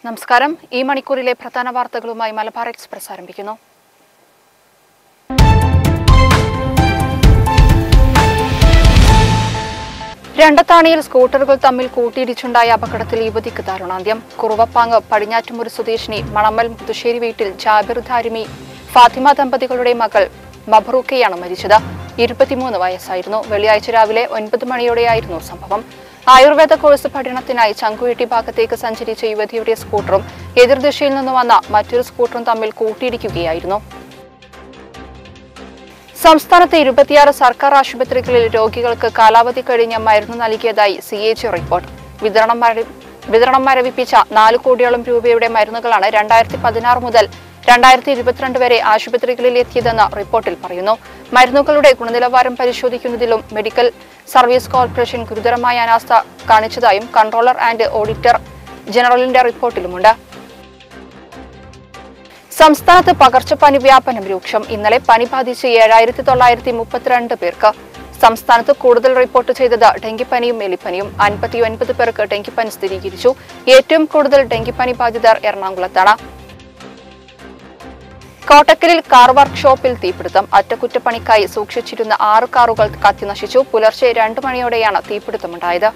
നമസ്കാരം ഈ മണിക്കൂറിലെ പ്രധാന വാർത്തകളുമായി മലബാർ എക്സ്പ്രസ് ആരംഭിക്കുന്നു രണ്ടത്താണിയിൽ സ്കൂട്ടറുകൾ തമ്മിൽ കൂട്ടിയിടിച്ചുണ്ടായ അപകടത്തിൽ യുവതിക്ക് ദാരുണാന്ത്യം കുറുവപ്പാങ്ങ് പടിഞ്ഞാറ്റുമുറി സ്വദേശിനി മണമ്മൽ മുതുശ്ശേരി വീട്ടിൽ ജാബിർ ധാരിമി ഫാത്തിമ ദമ്പതികളുടെ മകൾ മബ്രൂക്കയാണ് മരിച്ചത് ഇരുപത്തിമൂന്ന് വയസ്സായിരുന്നു വെള്ളിയാഴ്ച രാവിലെ ഒൻപത് മണിയോടെയായിരുന്നു സംഭവം ആയുർവേദ കോഴ്സ് പഠനത്തിനായി ചങ്കുവെട്ടി ഭാഗത്തേക്ക് സഞ്ചരിച്ച യുവതിയുടെ സ്കൂട്ടറും എതിർദിശയിൽ നിന്ന് വന്ന മറ്റൊരു സ്കൂട്ടറും തമ്മിൽ കൂട്ടിയിടിക്കുകയായിരുന്നു സംസ്ഥാനത്തെ ഇരുപത്തിയാറ് സർക്കാർ ആശുപത്രികളിൽ രോഗികൾക്ക് കാലാവധി കഴിഞ്ഞ മരുന്ന് നൽകിയതായി സി എച്ച് റിപ്പോർട്ട് വിതരണം മര- വിതരണം മരവിപ്പിച്ച നാല് കോടിയോളം രൂപയുടെ മരുന്നുകളാണ് രണ്ടായിരത്തി പതിനാറ് മുതൽ രണ്ടായിരത്തി ഇരുപത്തിരണ്ട് വരെ ആശുപത്രികളിൽ എത്തിയതെന്ന് റിപ്പോർട്ടിൽ പറയുന്നു മരുന്നുകളുടെ ഗുണനിലവാരം പരിശോധിക്കുന്നതിലും മെഡിക്കൽ സർവീസ് കോർപ്പറേഷൻ ഗുരുതരമായ അനാസ്ഥ കാണിച്ചതായും കൺട്രോളർ ആൻഡ് ഓഡിറ്റർ ജനറലിന്റെ റിപ്പോർട്ടിലുമുണ്ട് സംസ്ഥാനത്ത് പകർച്ചപ്പനി വ്യാപനം രൂക്ഷം ഇന്നലെ പനി ബാധിച്ച് ഏഴായിരത്തി തൊള്ളായിരത്തി മുപ്പത്തിരണ്ട് പേർക്ക് സംസ്ഥാനത്ത് കൂടുതൽ റിപ്പോർട്ട് ചെയ്തത് ഡെങ്കിപ്പനിയും എലിപ്പനിയും അൻപത്തി ഒൻപത് പേർക്ക് ഡെങ്കിപ്പനി സ്ഥിരീകരിച്ചു ഏറ്റവും കൂടുതൽ ഡെങ്കിപ്പനി ബാധിതർ എറണാകുളത്താണ് കോട്ടക്കലിൽ കാർ വർക്ക്ഷോപ്പിൽ തീപിടുത്തം അറ്റകുറ്റപ്പണിക്കായി സൂക്ഷിച്ചിരുന്ന ആറ് കാറുകൾ കത്തിനശിച്ചു പുലർച്ചെ രണ്ടു മണിയോടെയാണ് തീപിടുത്തമുണ്ടായത്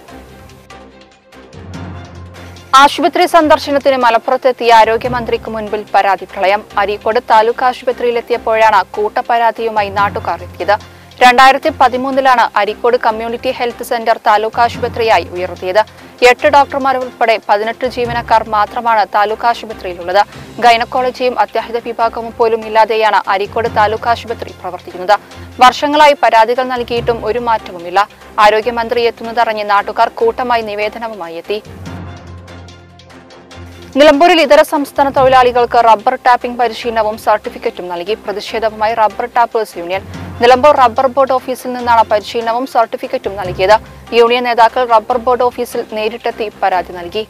ആശുപത്രി സന്ദർശനത്തിന് മലപ്പുറത്തെത്തിയ ആരോഗ്യമന്ത്രിക്ക് മുൻപിൽ പരാതി പ്രളയം അരീക്കോട് താലൂക്ക് ആശുപത്രിയിലെത്തിയപ്പോഴാണ് കൂട്ടപരാതിയുമായി നാട്ടുകാർ എത്തിയത് രണ്ടായിരത്തി പതിമൂന്നിലാണ് Areekode community health centre taluk ആശുപത്രിയായി ഉയർത്തിയത് എട്ട് ഡോക്ടർമാർ ഉൾപ്പെടെ പതിനെട്ട് ജീവനക്കാർ മാത്രമാണ് താലൂക്ക് ആശുപത്രിയിലുള്ളത് ഗൈനക്കോളജിയും അത്യാഹിത വിഭാഗവും പോലും ഇല്ലാതെയാണ് അരീക്കോട് താലൂക്ക് ആശുപത്രി പ്രവർത്തിക്കുന്നത് വർഷങ്ങളായി പരാതികൾ നൽകിയിട്ടും ഒരു മാറ്റവുമില്ല ആരോഗ്യമന്ത്രി എത്തുന്നതറിഞ്ഞ് നാട്ടുകാർ കൂട്ടമായി നിവേദനവുമായി എത്തി നിലമ്പൂരിൽ ഇതര സംസ്ഥാന തൊഴിലാളികൾക്ക് റബ്ബർ ടാപ്പിംഗ് പരിശീലനവും സർട്ടിഫിക്കറ്റും നൽകി പ്രതിഷേധവുമായി rubber tappers union Nilambur rubber board ഓഫീസിൽ നിന്നാണ് പരിശീലനവും സർട്ടിഫിക്കറ്റും നൽകിയത് യൂണിയൻ നേതാക്കൾ റബ്ബർ ബോർഡ് ഓഫീസിൽ നേരിട്ടെത്തി പരാതി നൽകി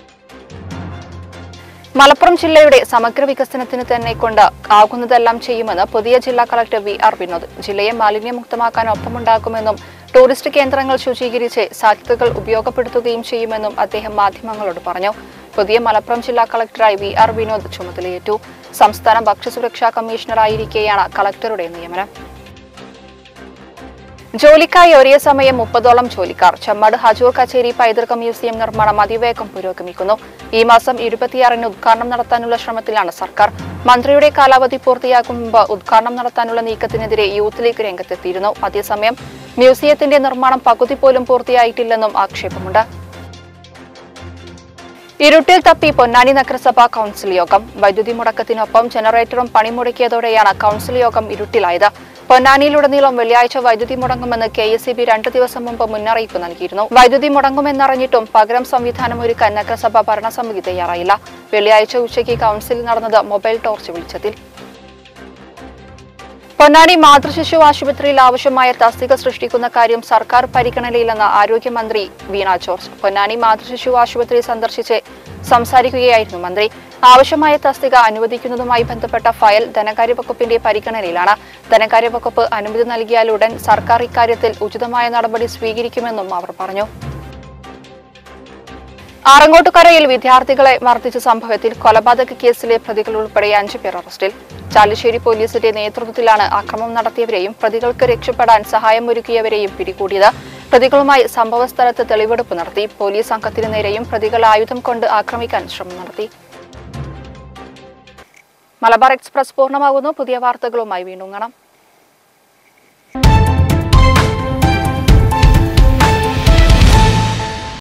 മലപ്പുറം ജില്ലയുടെ സമഗ്ര വികസനത്തിന് തന്നെ കൊണ്ട് ആകുന്നതെല്ലാം ചെയ്യുമെന്ന് പുതിയ ജില്ലാ കളക്ടർ വി ആർ വിനോദ് ജില്ലയെ മാലിന്യമുക്തമാക്കാൻ ഒപ്പമുണ്ടാക്കുമെന്നും ടൂറിസ്റ്റ് കേന്ദ്രങ്ങൾ ശുചീകരിച്ച് സാധ്യതകൾ ഉപയോഗപ്പെടുത്തുകയും ചെയ്യുമെന്നും അദ്ദേഹം മാധ്യമങ്ങളോട് പറഞ്ഞു പുതിയ മലപ്പുറം ജില്ലാ കളക്ടറായി വി ആർ വിനോദ് ചുമതലയേറ്റു സംസ്ഥാന ഭക്ഷ്യസുരക്ഷാ കമ്മീഷണറായിരിക്കെയാണ് കളക്ടറുടെ നിയമനം ജോലിക്കായി ഒരേ സമയം മുപ്പതോളം ജോലിക്കാർ ചെമ്മാട് ഹജൂർ കച്ചേരി പൈതൃക മ്യൂസിയം നിർമ്മാണം അതിവേഗം പുരോഗമിക്കുന്നു ഈ മാസം ഇരുപത്തിയാറിന് ഉദ്ഘാടനം നടത്താനുള്ള ശ്രമത്തിലാണ് സർക്കാർ മന്ത്രിയുടെ കാലാവധി പൂർത്തിയാക്കും മുമ്പ് ഉദ്ഘാടനം നടത്താനുള്ള നീക്കത്തിനെതിരെ യൂത്ത് ലീഗ് രംഗത്തെത്തിയിരുന്നു അതേസമയം മ്യൂസിയത്തിന്റെ നിർമ്മാണം പകുതി പോലും പൂർത്തിയായിട്ടില്ലെന്നും ആക്ഷേപമുണ്ട് ഇരുട്ടിൽ തപ്പി പൊന്നാനി നഗരസഭാ കൗൺസിൽ യോഗം വൈദ്യുതി മുടക്കത്തിനൊപ്പം ജനറേറ്ററും പണിമുടക്കിയതോടെയാണ് കൗൺസിൽ യോഗം ഇരുട്ടിലായത് പൊന്നാനിയിലുടനീളം വെള്ളിയാഴ്ച വൈദ്യുതി മുടങ്ങുമെന്ന് കെ എസ് ഇ ബി രണ്ടു ദിവസം മുമ്പ് മുന്നറിയിപ്പ് നൽകിയിരുന്നു വൈദ്യുതി മുടങ്ങുമെന്നറിഞ്ഞിട്ടും പകരം സംവിധാനം ഒരുക്കാൻ നഗരസഭ ഭരണസമിതി തയ്യാറായില്ല വെള്ളിയാഴ്ച ഉച്ചയ്ക്ക് കൗൺസിലിൽ നടന്നത് മൊബൈൽ ടോർച്ച് വെളിച്ചത്തിൽ പൊന്നാനി മാതൃശിശു ആശുപത്രിയിൽ ആവശ്യമായ തസ്തിക സൃഷ്ടിക്കുന്ന കാര്യം സർക്കാർ പരിഗണനയിലെന്ന് ആരോഗ്യമന്ത്രി വീണ ജോർജ് പൊന്നാനി മാതൃശിശു ആശുപത്രി സന്ദർശിച്ച് സംസാരിക്കുകയായിരുന്നു മന്ത്രി ആവശ്യമായ തസ്തിക അനുവദിക്കുന്നതുമായി ബന്ധപ്പെട്ട ഫയൽ ധനകാര്യ വകുപ്പിന്റെ പരിഗണനയിലാണ് ധനകാര്യ വകുപ്പ് അനുമതി നൽകിയാലുടൻ സർക്കാർ ഇക്കാര്യത്തിൽ ഉചിതമായ നടപടി സ്വീകരിക്കുമെന്നും അവർ പറഞ്ഞു ആറങ്ങോട്ടുകരയിൽ വിദ്യാർത്ഥികളെ മർദ്ദിച്ച സംഭവത്തിൽ കൊലപാതക കേസിലെ പ്രതികൾ ഉൾപ്പെടെ അഞ്ചു പേർ അറസ്റ്റിൽ ചാലിശ്ശേരി പോലീസിന്റെ നേതൃത്വത്തിലാണ് അക്രമം നടത്തിയവരെയും പ്രതികൾക്ക് രക്ഷപ്പെടാൻ സഹായമൊരുക്കിയവരെയും പിടികൂടിയത് പ്രതികളുമായി സംഭവസ്ഥലത്ത് തെളിവെടുപ്പ് നടത്തി പോലീസ് സംഘത്തിനു നേരെയും പ്രതികൾ ആയുധം കൊണ്ട് ആക്രമിക്കാൻ ശ്രമം നടത്തി മലബാർ എക്സ്പ്രസ് പൂർണ്ണമാകുന്നു പുതിയ വാർത്തകളുമായി വീണ്ടും കാണാം